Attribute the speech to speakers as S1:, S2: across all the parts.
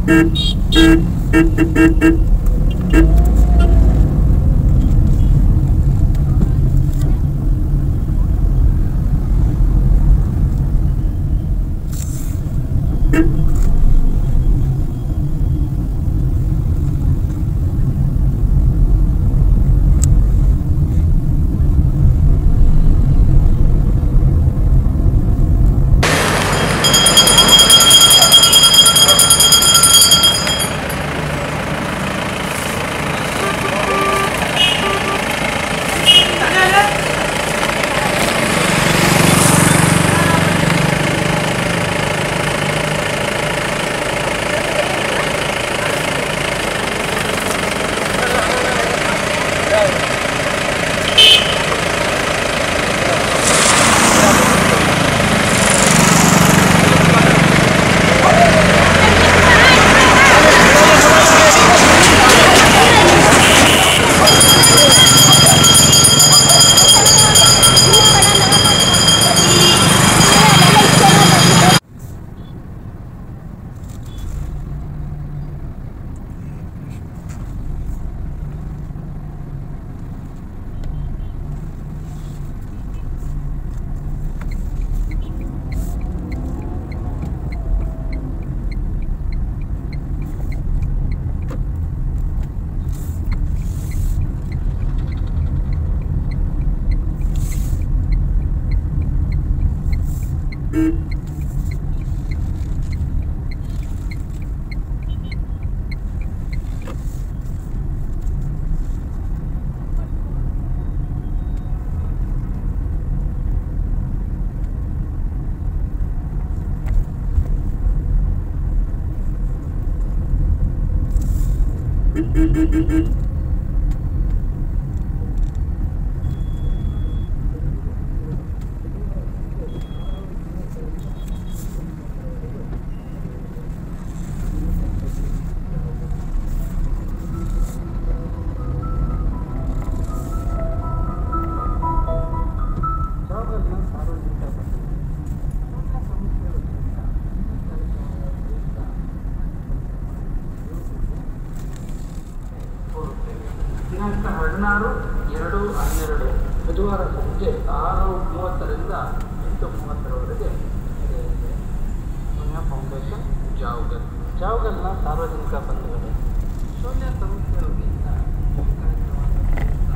S1: ದಿನಾಂಕ ಹದಿನಾರು ಎರಡು ಹನ್ನೆರಡು ಬುಧವಾರ ಸಂಜೆ ಆರು ಮೂವತ್ತರಿಂದ ಎಂಟು ಮೂವತ್ತರವರೆಗೆ ನಡೆಯಲಿದೆ ಸೋನಿಯಾ ಫೌಂಡೇಶನ್ ಜಾವ್ಗಲ್ ಜಾವ್ಗಲ್ನ ಸಾರ್ವಜನಿಕ ಬಂಧುಗಳೇ ಸೋನಿಯಾ ಸಂಸ್ಥೆಯ ವತಿಯಿಂದ ಈ ಕಾರ್ಯಕ್ರಮವನ್ನು ನಡೆಸ್ತಾ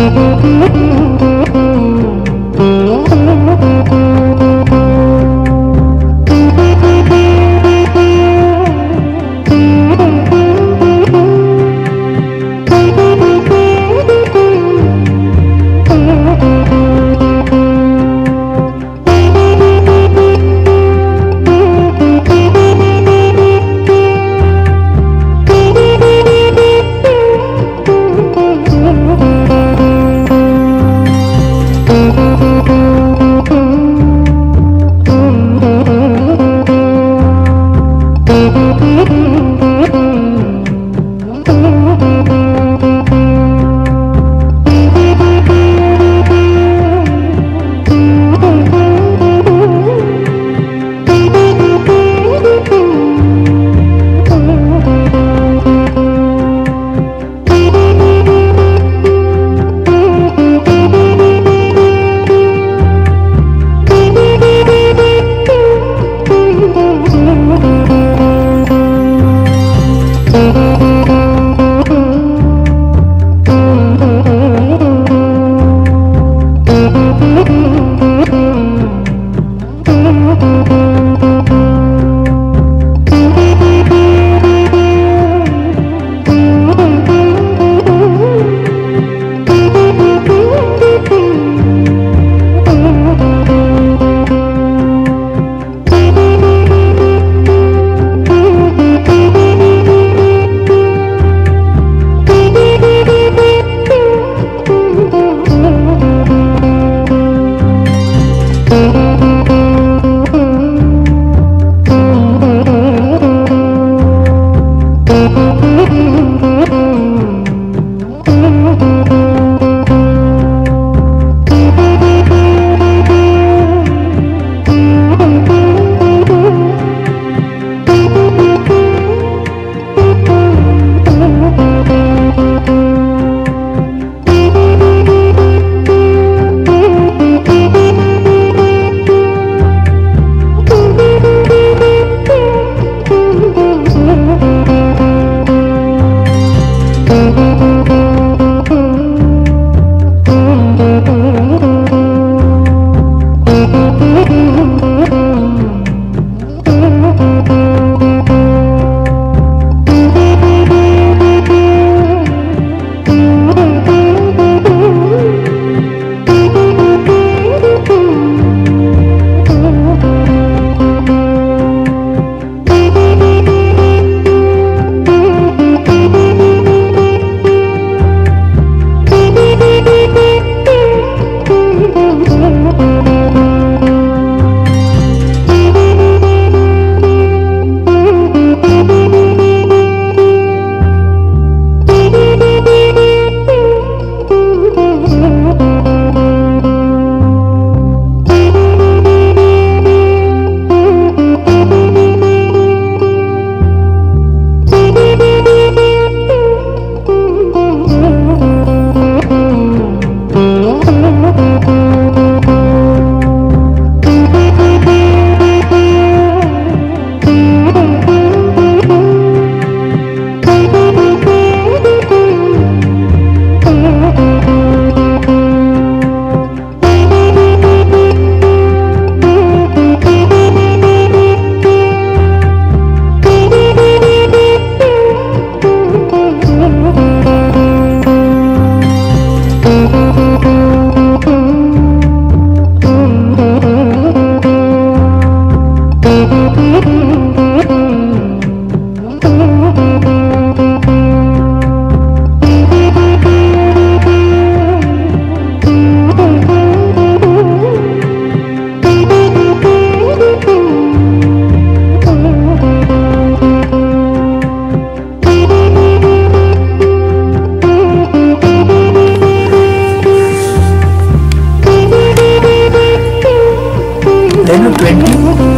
S2: ಏನು ಟ್ವೆಂಟಿ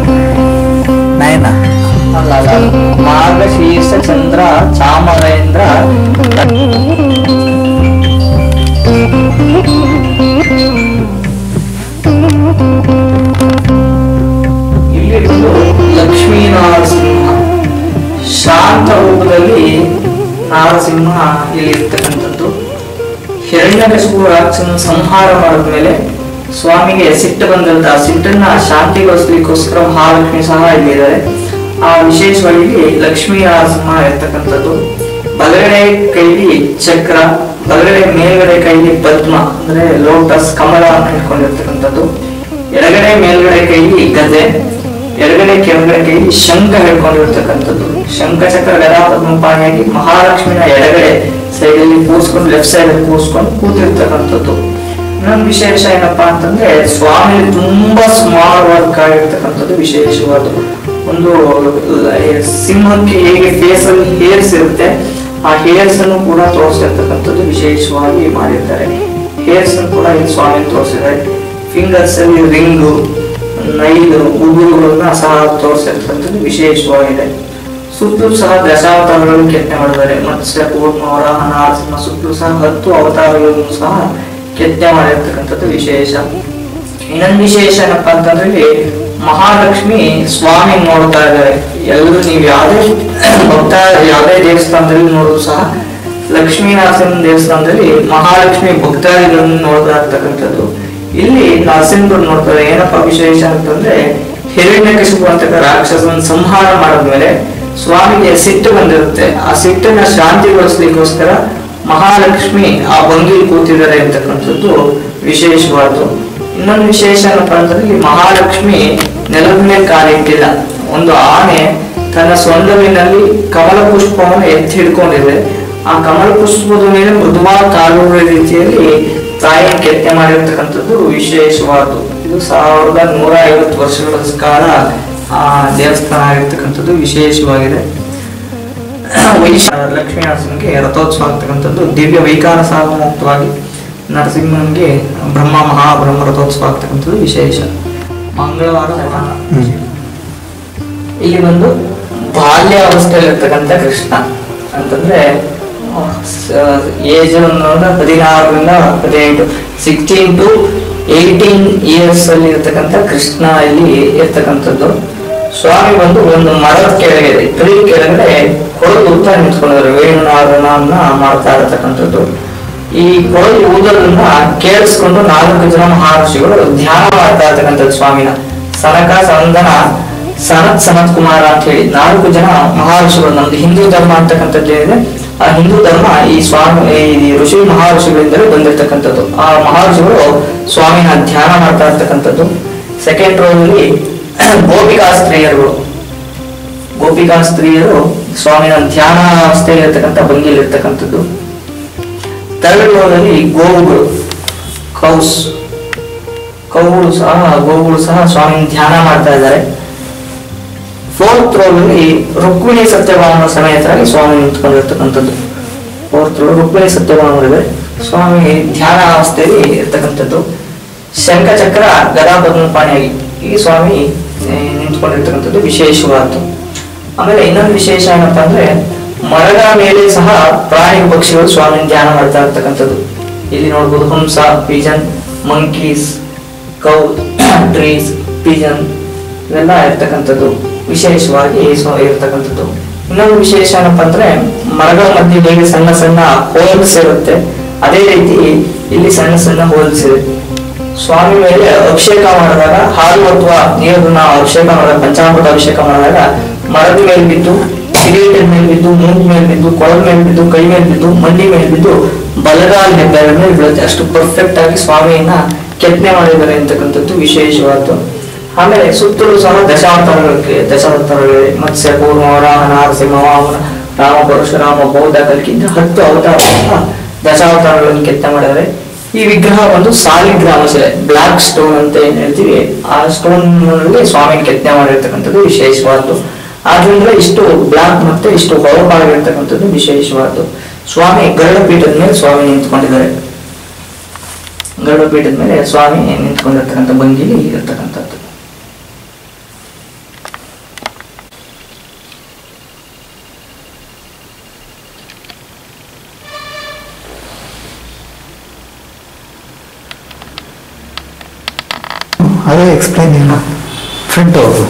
S2: ನೈನ್ ಅಲ್ಲ ಅಲ್ಲ ಮಾರ್ಗಶೀರ್ಷ ಚಂದ್ರ ಚಾಮರೇಂದ್ರ ಇಲ್ಲಿರುವುದು ಲಕ್ಷ್ಮೀ ನರಸಿಂಹ ಶಾಂತ ರೂಪದಲ್ಲಿ ನರಸಿಂಹ ಇಲ್ಲಿ ಇರ್ತಕ್ಕಂಥದ್ದು ಹಿರಣ್ಯ ಹಿರಣ್ಯಕಶಿಪು ರಾಕ್ಷಸನ ಸಂಹಾರ ಮಾಡಿದ್ಮೇಲೆ ಸ್ವಾಮಿಗೆ ಸಿಟ್ಟು ಬಂದಂತ ಆ ಸಿಟ್ಟನ್ನ ಶಾಂತಿಗೊಳಿಸ್ಲಿಕ್ಕೋಸ್ಕರ ಮಹಾಲಕ್ಷ್ಮಿ ಸಹ ಇಲ್ಲಿದ್ದಾರೆ ಆ ವಿಶೇಷವಾಗಿ ಇಲ್ಲಿ ಲಕ್ಷ್ಮೀ ನರಸಿಂಹ ಇರ್ತಕ್ಕಂಥದ್ದು ಬಲಗಡೆ ಕೈಲಿ ಚಕ್ರ ಬಲಗಡೆ ಮೇಲ್ಗಡೆ ಕೈಲಿ ಪದ್ಮ ಅಂದ್ರೆ ಲೋಟಸ್ ಕಮಲ ಹಿಡ್ಕೊಂಡಿರ್ತಕ್ಕಂಥದ್ದು ಎಡಗಡೆ ಮೇಲ್ಗಡೆ ಕೈಲಿ ಗದೆ ಎಡಗಡೆ ಕೆಳಗಡೆ ಕೈಲಿ ಶಂಖ ಹಿಡ್ಕೊಂಡಿರ್ತಕ್ಕಂಥದ್ದು ಶಂಖ ಚಕ್ರ ಗದಾ ಪದ್ಮಪಾಣಿಯಾಗಿ ಮಹಾಲಕ್ಷ್ಮಿನ ಎಡಗಡೆ ಸೈಡ್ ಅಲ್ಲಿ ಕೂರ್ಸ್ಕೊಂಡು ಲೆಫ್ಟ್ ಸೈಡ್ ಅಲ್ಲಿ ಕೂರ್ಸ್ಕೊಂಡು ಕೂತಿರ್ತಕ್ಕಂಥದ್ದು ಇನ್ನೊಂದು ವಿಶೇಷ ಏನಪ್ಪಾ ಅಂತಂದ್ರೆ ಸ್ವಾಮಿ ತುಂಬಾ ಸ್ಮಾರ್ಟ್ ವರ್ಕ್ ಆಗಿರ್ತಕ್ಕಂಥದ್ದು ವಿಶೇಷವಾದ ಒಂದು ಲ- ಸಿಂಹಕ್ಕೆ ಹೇಗೆ ಫೇಸ್ ಅಲ್ಲಿ ಹೇರ್ಸ್ ಇರುತ್ತೆ ಆ ಹೇರ್ಸ್ ಅನ್ನು ಕೂಡ ತೋರಿಸಿರ್ತಕ್ಕಂಥದ್ದು ವಿಶೇಷವಾಗಿ ಮಾಡಿರ್ತಾರೆ ಹೇರ್ಸ್ ಅನ್ನು ಕೂಡ ಇಲ್ಲಿ ಸ್ವಾಮಿ ತೋರಿಸಿದ್ದಾರೆ ಫಿಂಗರ್ಸ್ ಅಲ್ಲಿ ರಿಂಗು ನೈಲು ಉಗುರುಗಳನ್ನ ಸಹ ತೋರಿಸಿರ್ತಕ್ಕಂಥದ್ದು ವಿಶೇಷವಾಗಿದೆ ಸುತ್ತಲೂ ಸಹ ದಶಾವತಾರಗಳನ್ನು ಕೆತ್ತನೆ ಮಾಡಿದ್ದಾರೆ ಮತ್ಸ್ಯ ಕೂರ್ಮ ವರಾಹ ನರಸಿಂಹ ಸುತ್ತಲೂ ಸಹ ಹತ್ತು ಅವತಾರಗಳನ್ನು ಸಹ ಕೆತ್ತನೆ ಮಾಡಿರ್ತಕ್ಕಂಥದ್ದು ವಿಶೇಷ ಇನ್ನೊಂದು ವಿಶೇಷ ಏನಪ್ಪಾ ಅಂತಂದ್ರೆ ಇಲ್ಲಿ ಮಹಾಲಕ್ಷ್ಮಿ ಸ್ವಾಮಿ ನೋಡ್ತಾ ಇದ್ದಾರೆ ಎಲ್ಲರೂ ನೀವು ಯಾವುದೇ ಭಕ್ತ ಯಾವುದೇ ದೇವಸ್ಥಾನದಲ್ಲಿ ನೋಡಿದ್ರು ಸಹ ಲಕ್ಷ್ಮೀ ನರಸಿಂಹ ದೇವಸ್ಥಾನದಲ್ಲಿ ಮಹಾಲಕ್ಷ್ಮಿ ಭಕ್ತಾದಿಗಳನ್ನು ನೋಡ್ತಾ ಇರ್ತಕ್ಕಂಥದ್ದು ಇಲ್ಲಿ ನರಸಿಂಹರು ನೋಡ್ತಾರೆ ಏನಪ್ಪಾ ವಿಶೇಷ ಅಂತಂದ್ರೆ ಹಿರಣ್ಯಕಶಿಪು ಅಂತ ರಾಕ್ಷಸನ ಸಂಹಾರ ಮಾಡಿದ್ಮೇಲೆ ಸ್ವಾಮಿಗೆ ಸಿಟ್ಟು ಬಂದಿರುತ್ತೆ ಆ ಸಿಟ್ಟನ್ನ ಶಾಂತಿಗೊಳಿಸ್ಲಿಕ್ಕೋಸ್ಕರ ಮಹಾಲಕ್ಷ್ಮಿ ಆ ಭಂಗಿಲಿ ಕೂತಿದ್ದಾರೆ ಅಂತಕ್ಕಂಥದ್ದು ವಿಶೇಷವಾದ್ದು ಇನ್ನೊಂದು ವಿಶೇಷ ಏನಪ್ಪಾ ಅಂತಂದ್ರೆ ಈ ಮಹಾಲಕ್ಷ್ಮಿ ನೆಲದ ಮೇಲೆ ಕಾಲಿಟ್ಟಿಲ್ಲ ಒಂದು ಆನೆ ತನ್ನ ಸೊಂಡವಿನಲ್ಲಿ ಕಮಲ ಪುಷ್ಪವನ್ನು ಎತ್ತಿ ಹಿಡ್ಕೊಂಡಿದೆ ಆ ಕಮಲ ಪುಷ್ಪದ ಮೇಲೆ ಮೃದುವಾದ ಕಾಲುಗಳ ರೀತಿಯಲ್ಲಿ ತಾಯಿ ಕೆತ್ತನೆ ಮಾಡಿರ್ತಕ್ಕಂಥದ್ದು ವಿಶೇಷವಾದ್ದು ಇದು ಸಾವಿರದ ನೂರ ಐವತ್ತು ವರ್ಷಗಳ ಕಾಲ ಆ ದೇವಸ್ಥಾನ ಆಗಿರ್ತಕ್ಕಂಥದ್ದು ವಿಶೇಷವಾಗಿದೆ ವೈಶ ಲಕ್ಷ್ಮೀ ನರಸಿಂಹಗೆ ರಥೋತ್ಸವ ಆಗ್ತಕ್ಕಂಥದ್ದು ದಿವ್ಯ ವೈಕಾರ ಮುಕ್ತವಾಗಿ ನರಸಿಂಹನಿಗೆ ಬ್ರಹ್ಮ ಮಹಾಬ್ರಹ್ಮ ರಥೋತ್ಸವ ಆಗ್ತಕ್ಕಂಥದ್ದು ವಿಶೇಷ ಮಂಗಳವಾರ ಇಲ್ಲಿ ಬಂದು ಬಾಲ್ಯ ಅವಸ್ಥೆಯಲ್ಲಿರ್ತಕ್ಕಂಥ ಕೃಷ್ಣ ಅಂತಂದ್ರೆ ಏಜ್ ಹದಿನಾರರಿಂದ ಹದಿನೆಂಟು ಸಿಕ್ಸ್ಟೀನ್ ಟು ಏಯ್ಟೀನ್ ಇಯರ್ಸ್ ಅಲ್ಲಿ ಇರ್ತಕ್ಕಂಥ ಕೃಷ್ಣ ಇಲ್ಲಿ ಇರ್ತಕ್ಕಂಥದ್ದು ಸ್ವಾಮಿ ಬಂದು ಒಂದು ಮರದ ಕೆಳಗೆ ಟ್ರೀ ಕೆಳಗಡೆ ಕೊಳಲು ಊತ ನಿಂತ್ಕೊಂಡಿದ್ದಾರೆ ವೇಣುನಾದನ ಮಾಡ್ತಾ ಇರತಕ್ಕಂಥದ್ದು ಈ ಕೊಳಲು ಊದೋದ್ರಿಂದ ಕೇಳಿಸ್ಕೊಂಡು ನಾಲ್ಕು ಜನ ಮಹರ್ಷಿಗಳು ಧ್ಯಾನ ಮಾಡ್ತಾ ಇರ್ತಕ್ಕಂಥದ್ದು ಸ್ವಾಮಿನ ಸನಕ ಸಂದನ ಸನತ್ ಸನತ್ ಕುಮಾರ ಅಂತ ಹೇಳಿ ನಾಲ್ಕು ಜನ ಮಹರ್ಷಿಗಳು ನಮ್ದು ಹಿಂದೂ ಧರ್ಮ ಅಂತಕ್ಕಂಥದ್ದು ಏನಿದೆ ಆ ಹಿಂದೂ ಧರ್ಮ ಈ ಸ್ವಾಮಿ ಈ ಋಷಿ ಮಹರ್ಷಿಗಳಿಂದಲೇ ಬಂದಿರತಕ್ಕಂಥದ್ದು ಆ ಮಹರ್ಷಿಗಳು ಸ್ವಾಮಿನ ಧ್ಯಾನ ಮಾಡ್ತಾ ಇರ್ತಕ್ಕಂಥದ್ದು ಸೆಕೆಂಡ್ ರೋನಲ್ಲಿ ಗೋಪಿಕಾ ಸ್ತ್ರೀಯರುಗಳು ಗೋಪಿಕಾ ಸ್ತ್ರೀಯರು ಸ್ವಾಮಿನ ಧ್ಯಾನ ಅವಸ್ಥೆಯಲ್ಲಿ ಇರ್ತಕ್ಕಂಥ ಭಂಗಿಯಲ್ಲಿ ಇರ್ತಕ್ಕಂಥದ್ದು ಥರ್ಡ್ ರೋನಲ್ಲಿ ಗೋವುಗಳು ಕೌಸ್ ಕೌಗಳು ಸಹ ಗೋವುಗಳು ಸಹ ಸ್ವಾಮಿನ ಧ್ಯಾನ ಮಾಡ್ತಾ ಇದ್ದಾರೆ ಫೋರ್ತ್ ರೋನಲ್ಲಿ ರುಕ್ಮಿಣಿ ಸತ್ಯಭಾಮ ಸಮೇತರಾಗಿ ಸ್ವಾಮಿ ನಿಂತ್ಕೊಂಡಿರ್ತಕ್ಕಂಥದ್ದು ಫೋರ್ತ್ ರೋ ರುಕ್ಮಿಣಿ ಸತ್ಯಭಾಮರಿದೆ ಸ್ವಾಮಿ ಧ್ಯಾನ ಅವಸ್ಥೆಯಲ್ಲಿ ಇರ್ತಕ್ಕಂಥದ್ದು ಶಂಖಚಕ್ರ ಗದಾ ಪದ್ಮಪಾಣಿಯಾಗಿ ಈ ಸ್ವಾಮಿ ಆ, ನಿಂತ್ಕೊಂಡಿರ್ತಕ್ಕಂಥದ್ದು ವಿಶೇಷವಾದ್ದು ಆಮೇಲೆ ಇನ್ನೊಂದು ವಿಶೇಷ ಏನಪ್ಪಾ ಅಂದ್ರೆ ಮರಗಳ ಮೇಲೆ ಸಹ ಪ್ರಾಣಿ ಪಕ್ಷಿಗಳು ಸ್ವಾಮಿ ಧ್ಯಾನ ಮಾಡ್ತಾ ಇರ್ತಕ್ಕಂಥದ್ದು ಇಲ್ಲಿ ನೋಡ್ಬೋದು ಹಂಸ pigeon monkeys cow trees pigeon ಇವೆಲ್ಲ ಇರ್ತಕ್ಕಂಥದ್ದು ವಿಶೇಷವಾಗಿ ಸ್ವ- ಇರ್ತಕ್ಕಂಥದ್ದು ಇನ್ನೊಂದು ವಿಶೇಷ ಏನಪ್ಪಾ ಅಂದ್ರೆ ಮರಗಳ ಮಧ್ಯೆ ಹೇಗೆ ಸಣ್ಣ ಸಣ್ಣ ಹೋಲ್ಸ್ ಇರುತ್ತೆ ಅದೇ ರೀತಿ ಇಲ್ಲಿ ಸಣ್ಣ ಸಣ್ಣ ಹೋಲ್ಸ್ ಇದೆ ಸ್ವಾಮಿ ಮೇಲೆ ಅಭಿಷೇಕ ಮಾಡಿದಾಗ ಹಾಲು ಅಥವಾ ನೀರನ್ನ ಅಭಿಷೇಕ ಮಾಡಿದಾಗ ಪಂಚಾಮೃತ ಅಭಿಷೇಕ ಮಾಡಿದಾಗ ಮರದ ಮೇಲೆ ಬಿದ್ದು ಕಿರೀಟದ ಮೇಲೆ ಬಿದ್ದು ಮೂಗು ಮೇಲೆ ಬಿದ್ದು ಕೊಳದ ಮೇಲೆ ಬಿದ್ದು ಕೈ ಮೇಲೆ ಬಿದ್ದು ಮಂಡಿ ಮೇಲೆ ಬಿದ್ದು ಬಲಗಾಲ ಹೆಬ್ಬೆರಳ ಮೇಲೆ ಬೀಳುತ್ತೆ ಅಷ್ಟು ಪರ್ಫೆಕ್ಟ್ ಆಗಿ ಸ್ವಾಮಿಯನ್ನ ಕೆತ್ತನೆ ಮಾಡಿದ್ದಾರೆ ಅಂತಕ್ಕಂಥದ್ದು ವಿಶೇಷವಾದ್ದು ಆಮೇಲೆ ಸುತ್ತಲೂ ಸಹ ದಶಾವತಾರಗಳಿಗೆ ದಶಾವತಾರಗಳಿವೆ ಮತ್ಸ್ಯ ಕೂರ್ಮ ವರಾಹ ನರಸಿಂಹ ವಾಮನ ರಾಮ ಪರಶುರಾಮ ಬೌದ್ಧ ಕಲ್ಕಿಂದ ಹತ್ತು ಅವತಾರ ದಶಾವತಾರಗಳನ್ನು ಕೆತ್ತನೆ ಮಾಡಿದ್ದಾರೆ ಈ ವಿಗ್ರಹ ಒಂದು ಸಾಲಿಗ್ರಾಮ ಶಿಲೆ ಬ್ಲಾಕ್ ಸ್ಟೋನ್ ಅಂತ ಏನ್ ಹೇಳ್ತೀವಿ ಆ ಸ್ಟೋನ್ ನಲ್ಲಿ ಸ್ವಾಮಿ ಕೆತ್ತನೆ ಮಾಡಿರ್ತಕ್ಕಂಥದ್ದು ವಿಶೇಷವಾದ್ದು ಆದ್ರಿಂದ ಇಷ್ಟು ಬ್ಲಾಕ್ ಮತ್ತೆ ಇಷ್ಟು ಹೊಳಪಾಗಿರ್ತಕ್ಕಂಥದ್ದು ವಿಶೇಷವಾದ್ದು ಸ್ವಾಮಿ ಗರುಡ ಪೀಠದ ಮೇಲೆ ಸ್ವಾಮಿ ನಿಂತ್ಕೊಂಡಿದ್ದಾರೆ ಗರುಡ ಪೀಠದ ಮೇಲೆ ಸ್ವಾಮಿ ನಿಂತ್ಕೊಂಡಿರ್ತಕ್ಕಂಥ ಭಂಗಿಲಿ ಇರ್ತಕ್ಕಂಥದ್ದು
S3: ಅದೇ ಎಕ್ಸ್ಪ್ಲೈನ್ ಇಲ್ಲ ಫ್ರಂಟ್ ಅವರು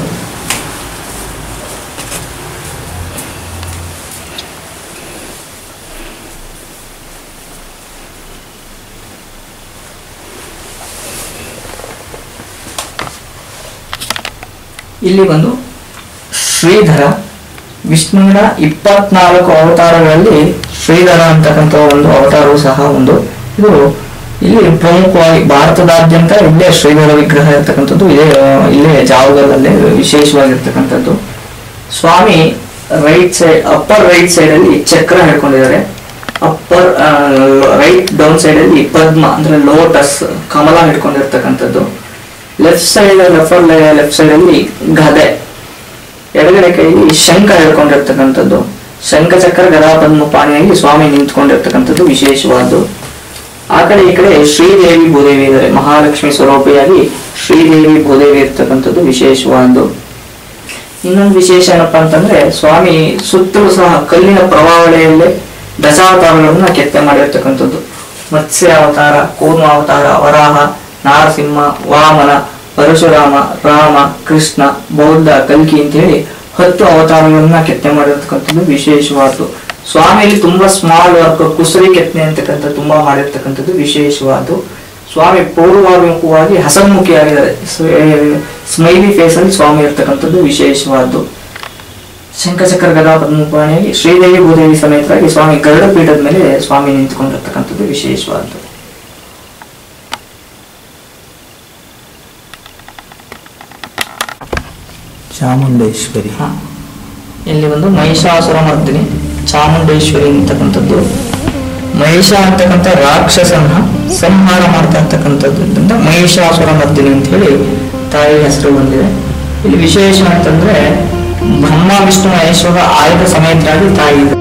S2: ಇಲ್ಲಿ ಒಂದು ಶ್ರೀಧರ ವಿಷ್ಣುವಿನ ಇಪ್ಪತ್ನಾಲ್ಕು ಅವತಾರಗಳಲ್ಲಿ ಶ್ರೀಧರ ಅಂತಕ್ಕಂಥ ಒಂದು ಅವತಾರವು ಸಹ ಒಂದು ಇದು ಇಲ್ಲಿ ಪ್ರಮುಖವಾಗಿ ಭಾರತದಾದ್ಯಂತ ಇಲ್ಲೇ ಶ್ರೀಧರ ವಿಗ್ರಹ ಇರ್ತಕ್ಕಂಥದ್ದು ಇದೇ ಆ, ಇಲ್ಲೇ ಜಾವಗಲ್ಲೇ ವಿಶೇಷವಾಗಿರ್ತಕ್ಕಂಥದ್ದು ಸ್ವಾಮಿ right side upper right side ಅಲ್ಲಿ ಚಕ್ರ ಹಿಡ್ಕೊಂಡಿದ್ದಾರೆ ಅಪ್ಪರ್ ರೈಟ್ ಡೌನ್ ಸೈಡ್ ಅಲ್ಲಿ ಪದ್ಮ ಅಂದ್ರೆ ಲೋಟಸ್ ಕಮಲ ಹಿಡ್ಕೊಂಡಿರ್ತಕ್ಕಂಥದ್ದು left side left left side ಅಲ್ಲಿ ಗದೆ ಎಡಗಡೆ ಕೈಯಲ್ಲಿ ಶಂಖ ಹಿಡ್ಕೊಂಡಿರ್ತಕ್ಕಂಥದ್ದು ಶಂಖ ಚಕ್ರ ಗದಾ ಪದ್ಮ ಪಾಣಿಯಾಗಿ ಸ್ವಾಮಿ ನಿಂತ್ಕೊಂಡಿರ್ತಕ್ಕಂಥದ್ದು ವಿಶೇಷವಾದ್ದು ಆ ಕಡೆ ಈ ಕಡೆ ಶ್ರೀದೇವಿ ಭೂದೇವಿ ಇದ್ದಾರೆ ಮಹಾಲಕ್ಷ್ಮಿ ಸ್ವರೂಪಿಯಾಗಿ ಶ್ರೀದೇವಿ ಭೂದೇವಿ ಇರ್ತಕ್ಕಂಥದ್ದು ವಿಶೇಷವಾದ್ದು ಇನ್ನೊಂದು ವಿಶೇಷ ಏನಪ್ಪಾ ಅಂತಂದ್ರೆ ಸ್ವಾಮಿ ಸುತ್ತಲೂ ಸಹ ಕಲ್ಲಿನ ಪ್ರಭಾವಳೆಯಲ್ಲೇ ದಶಾವತಾರಗಳನ್ನ ಕೆತ್ತೆ ಮಾಡಿರ್ತಕ್ಕಂಥದ್ದು ಮತ್ಸ್ಯ ಅವತಾರ ಕೂರ್ಮ ಅವತಾರ ವರಾಹ ನಾರಸಿಂಹ ವಾಮನ ಪರಶುರಾಮ ರಾಮ ಕೃಷ್ಣ ಬೌದ್ಧ ಕಲ್ಕಿ ಅಂತ ಹೇಳಿ ಹತ್ತು ಅವತಾರಗಳನ್ನ ಕೆತ್ತೆ ಮಾಡಿರ್ತಕ್ಕಂಥದ್ದು ವಿಶೇಷವಾದ್ದು ಸ್ವಾಮಿಯಲ್ಲಿ ತುಂಬಾ ಸ್ಮಾಲ್ ವರ್ಕ್ ಕುಸರಿ ಕೆತ್ತನೆ ಅಂತಕ್ಕಂಥ ತುಂಬಾ ಮಾಡಿರ್ತಕ್ಕಂಥದ್ದು ವಿಶೇಷವಾದ್ದು ಸ್ವಾಮಿ ಪೂರ್ವಾಭಿಮುಖವಾಗಿ ಹಸನ್ಮುಖಿಯಾಗಿದ್ದಾರೆ ಸ್ಮೈಲಿ ಫೇಸ್ ಅಲ್ಲಿ ಸ್ವಾಮಿ ಇರ್ತಕ್ಕಂಥದ್ದು ವಿಶೇಷವಾದ್ದು ಶಂಖಚಕ್ರ ಗದಾ ಪದ್ಮಪಾಣಿಯಾಗಿ ಶ್ರೀದೇವಿ ಭೂದೇವಿ ಸಮೇತರಾಗಿ ಸ್ವಾಮಿ ಗರುಡ ಪೀಠದ ಮೇಲೆ ಸ್ವಾಮಿ ನಿಂತುಕೊಂಡಿರ್ತಕ್ಕಂಥದ್ದು ವಿಶೇಷವಾದ್ದು
S3: ಚಾಮುಂಡೇಶ್ವರಿ
S2: ಹ. ಇಲ್ಲಿ ಒಂದು ಮಹಿಷಾಸುರ ಮರ್ದಿನಿ ಚಾಮುಂಡೇಶ್ವರಿ ಅಂತಕ್ಕಂಥದ್ದು ಮಹಿಷ ಅಂತಕ್ಕಂಥ ರಾಕ್ಷಸನ್ನ ಸಂಹಾರ ಮಾಡ್ತಾ ಇರ್ತಕ್ಕಂಥದ್ರಿಂದ ಮಹಿಷಾಸುರ ಮರ್ದಿನಿ ಅಂತ ಹೇಳಿ ತಾಯಿ ಹೆಸರು ಬಂದಿದೆ ಇಲ್ಲಿ ವಿಶೇಷ ಅಂತಂದ್ರೆ ಬ್ರಹ್ಮ ವಿಷ್ಣು ಮಹೇಶ್ವರ ಆಯುಧ ಸಮೇತರಾಗಿ ತಾಯಿ ಇದೆ